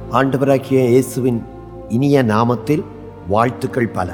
ஆண்டவராகிய இயேசுவின் இனிய நாமத்தில் வாழ்த்துக்கள் பல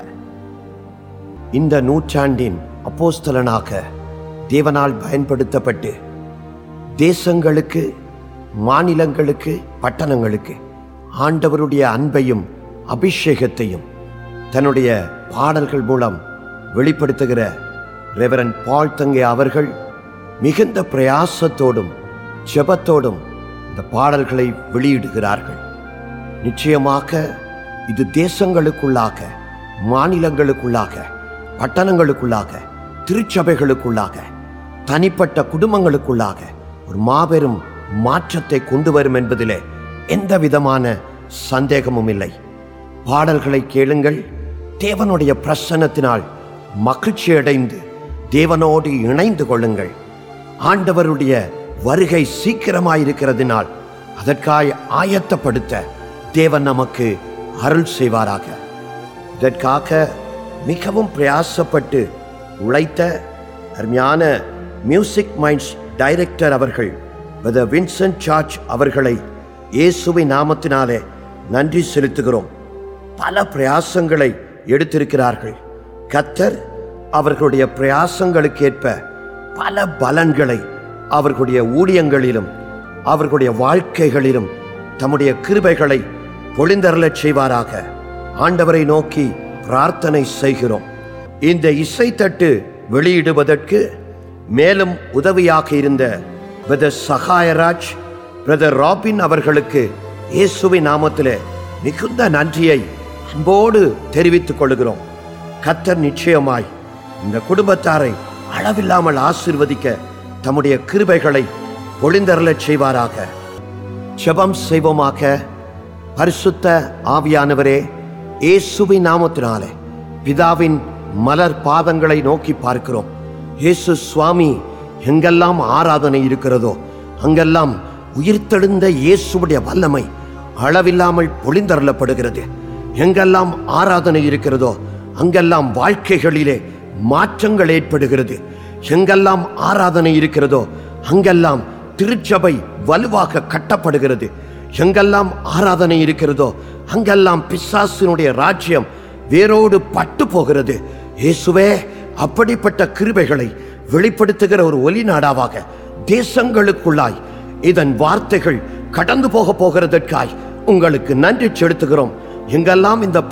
இந்த நூற்றாண்டின் அப்போஸ்தலனாக தேவனால் பயன்படுத்தப்பட்டு தேசங்களுக்கு மாநிலங்களுக்கு பட்டணங்களுக்கு ஆண்டவருடைய அன்பையும் அபிஷேகத்தையும் தன்னுடைய பாடல்கள் மூலம் வெளிப்படுத்துகிற ரெவரன் பால் தங்கை அவர்கள் மிகுந்த பிரயாசத்தோடும் ஜெபத்தோடும் இந்த பாடல்களை வெளியிடுகிறார்கள் நிச்சயமாக இது தேசங்களுக்குள்ளாக மாநிலங்களுக்குள்ளாக பட்டணங்களுக்குள்ளாக திருச்சபைகளுக்குள்ளாக தனிப்பட்ட குடும்பங்களுக்குள்ளாக ஒரு மாபெரும் மாற்றத்தை கொண்டு வரும் என்பதிலே எந்த விதமான சந்தேகமும் இல்லை பாடல்களை கேளுங்கள் தேவனுடைய பிரசன்னத்தினால் மகிழ்ச்சி அடைந்து தேவனோடு இணைந்து கொள்ளுங்கள் ஆண்டவருடைய வருகை சீக்கிரமாயிருக்கிறதினால் அதற்காய் ஆயத்தப்படுத்த தேவன் நமக்கு அருள் செய்வாராக இதற்காக மிகவும் பிரயாசப்பட்டு உழைத்த அருமையான மியூசிக் மைண்ட்ஸ் டைரக்டர் அவர்கள் பிரதர் வின்சென்ட் சார்ஜ் அவர்களை இயேசுவின் நாமத்தினாலே நன்றி செலுத்துகிறோம் பல பிரயாசங்களை எடுத்திருக்கிறார்கள் கத்தர் அவர்களுடைய பிரயாசங்களுக்கேற்ப பல பலன்களை அவர்களுடைய ஊழியங்களிலும் அவர்களுடைய வாழ்க்கைகளிலும் தம்முடைய கிருபைகளை பொழிந்தருளச் செய்வாராக ஆண்டவரை நோக்கி பிரார்த்தனை செய்கிறோம் இந்த இசைத்தட்டு வெளியிடுவதற்கு மேலும் உதவியாக இருந்த பிரதர் சகாயராஜ் பிரதர் ராபின் அவர்களுக்கு இயேசுவின் நாமத்திலே மிகுந்த நன்றியை அன்போடு தெரிவித்துக் கொள்கிறோம் கத்தர் நிச்சயமாய் இந்த குடும்பத்தாரை அளவில்லாமல் ஆசீர்வதிக்க தம்முடைய கிருபைகளை பொழிந்தருளச் செய்வாராக ஜெபம் செய்வோமாக பரிசுத்த ஆவியானவரே இயேசுவின் நாமத்தினாலே பிதாவின் மலர் பாதங்களை நோக்கி பார்க்கிறோம் இயேசு சுவாமி எங்கெல்லாம் ஆராதனை இருக்கிறதோ அங்கெல்லாம் உயிர்த்தெழுந்த இயேசுவுடைய வல்லமை அளவில்லாமல் பொழிந்தருளப்படுகிறது எங்கெல்லாம் ஆராதனை இருக்கிறதோ அங்கெல்லாம் வாழ்க்கைகளிலே மாற்றங்கள் ஏற்படுகிறது எங்கெல்லாம் ஆராதனை இருக்கிறதோ அங்கெல்லாம் திருச்சபை வலுவாக கட்டப்படுகிறது எங்கெல்லாம் ஆராதனை இருக்கிறதோ அங்கெல்லாம் பிசாசினுடைய ராஜ்யம் வேரோடு பட்டு போகிறது இயேசுவே அப்படிப்பட்ட கிருபைகளை வெளிப்படுத்துகிற ஒரு ஒலி நாடாவாக தேசங்களுக்குள்ளாய் இதன் வார்த்தைகள் கடந்து போக போகிறதற்காய் உங்களுக்கு நன்றி செலுத்துகிறோம் எங்கெல்லாம் இந்த